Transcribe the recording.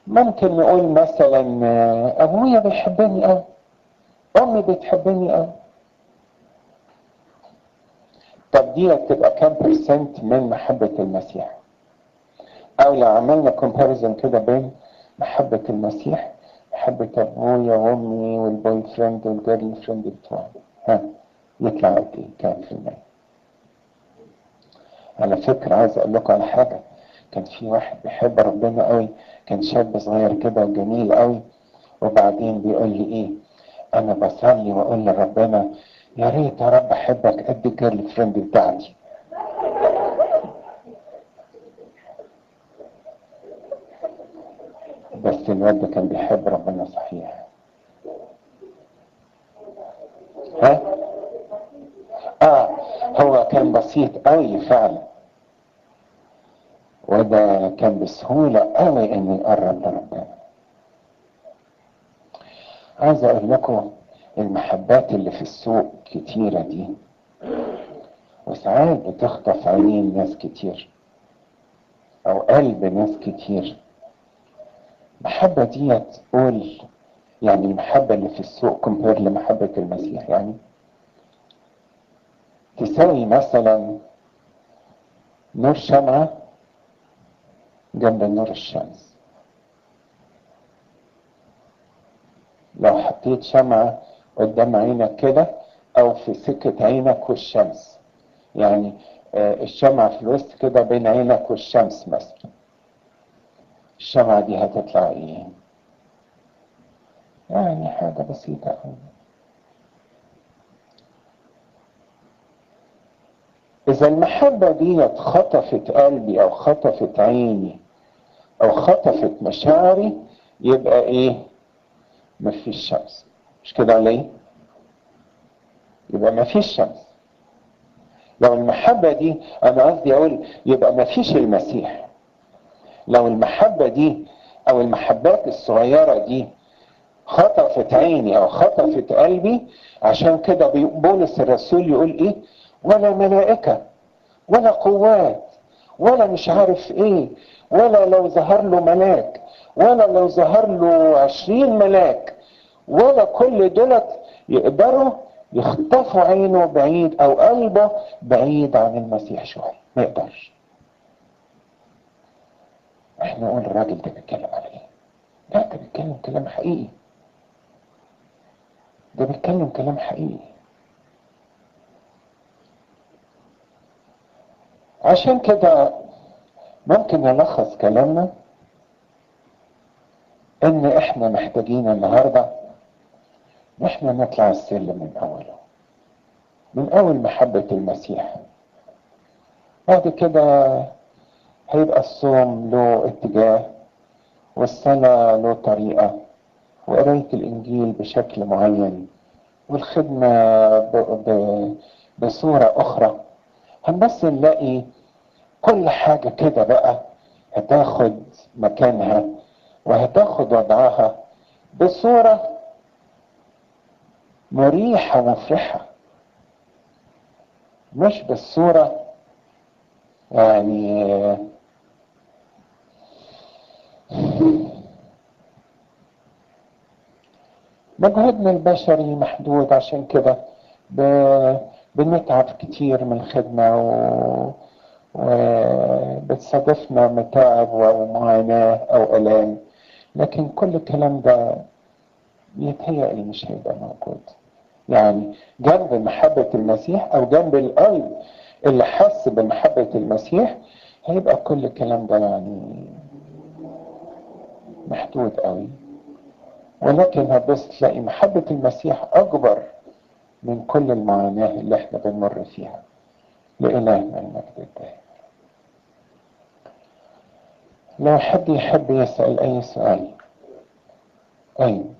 ممكن نقول مثلا ابويا بيحبني قوي امي بتحبني قوي طب دي تبقى كام برسنت من محبة المسيح او لو عملنا كومباريزون كده بين محبة المسيح محبة ابويا وامي والبوي فريند والجيرل فريند بتوعي ها يطلع قد ايه كام في المية على فكرة عايز اقول لكم على حاجة كان في واحد بيحب ربنا قوي كان شاب صغير كده وجميل قوي وبعدين بيقول لي ايه انا بصلي واقول لربنا يا ريت يا رب احبك قد الجيرل فريند بتاعتي بس الواد ده كان بيحب ربنا صحيح ها اه هو كان بسيط قوي فعلا وده كان بسهولة قوي انه يقرب لربنا عايز اقول لكم المحبات اللي في السوق كتيرة دي وساعات بتخطف عينين ناس كتير او قلب ناس كتير المحبة دي تقول يعني المحبة اللي في السوق كومبير لمحبة المسيح يعني تساوي مثلا نور شمعة جنب نور الشمس لو حطيت شمعة قدام عينك كده او في سكة عينك والشمس يعني الشمعة في الوسط كده بين عينك والشمس مثلا الشمعة دي هتطلع ايه يعني حاجة بسيطة أوي إذا المحبة دي خطفت قلبي أو خطفت عيني أو خطفت مشاعري يبقى إيه؟ مفيش شمس مش كده ولا إيه؟ يبقى مفيش شمس لو المحبة دي أنا قصدي أقول يبقى مفيش المسيح لو المحبة دي أو المحبات الصغيرة دي خطفت عيني أو خطفت قلبي عشان كده بولس الرسول يقول إيه ولا ملائكة ولا قوات ولا مش عارف إيه ولا لو ظهر له ملاك ولا لو ظهر له عشرين ملاك ولا كل دولت يقدروا يخطفوا عينه بعيد أو قلبه بعيد عن المسيح شوية ما يقدرش احنا نقول الراجل ده بيتكلم على ايه لا ده بيتكلم كلام حقيقي ده بيتكلم كلام حقيقي عشان كده ممكن نلخص كلامنا ان احنا محتاجين النهارده ان احنا نطلع السلم من اوله من اول محبة المسيح بعد كده هيبقى الصوم له اتجاه والصلاة له طريقة وقراية الإنجيل بشكل معين والخدمة ب... ب... بصورة أخرى هنبس نلاقي كل حاجة كده بقى هتاخد مكانها وهتاخد وضعها بصورة مريحة ومفرحة مش بالصورة يعني مجهودنا البشري محدود عشان كده ب... بنتعب كتير من الخدمة و... وبتصادفنا متاعب أو معاناة أو ألام لكن كل الكلام ده يتهيألي مش هيبقى موجود يعني جنب محبة المسيح أو جنب القلب اللي حس بمحبة المسيح هيبقى كل الكلام ده يعني محدود قوي ولكن هتبص تلاقي محبة المسيح أكبر من كل المعاناة اللي احنا بنمر فيها لإلهنا المجد الدائم لو حد يحب يسأل أي سؤال أي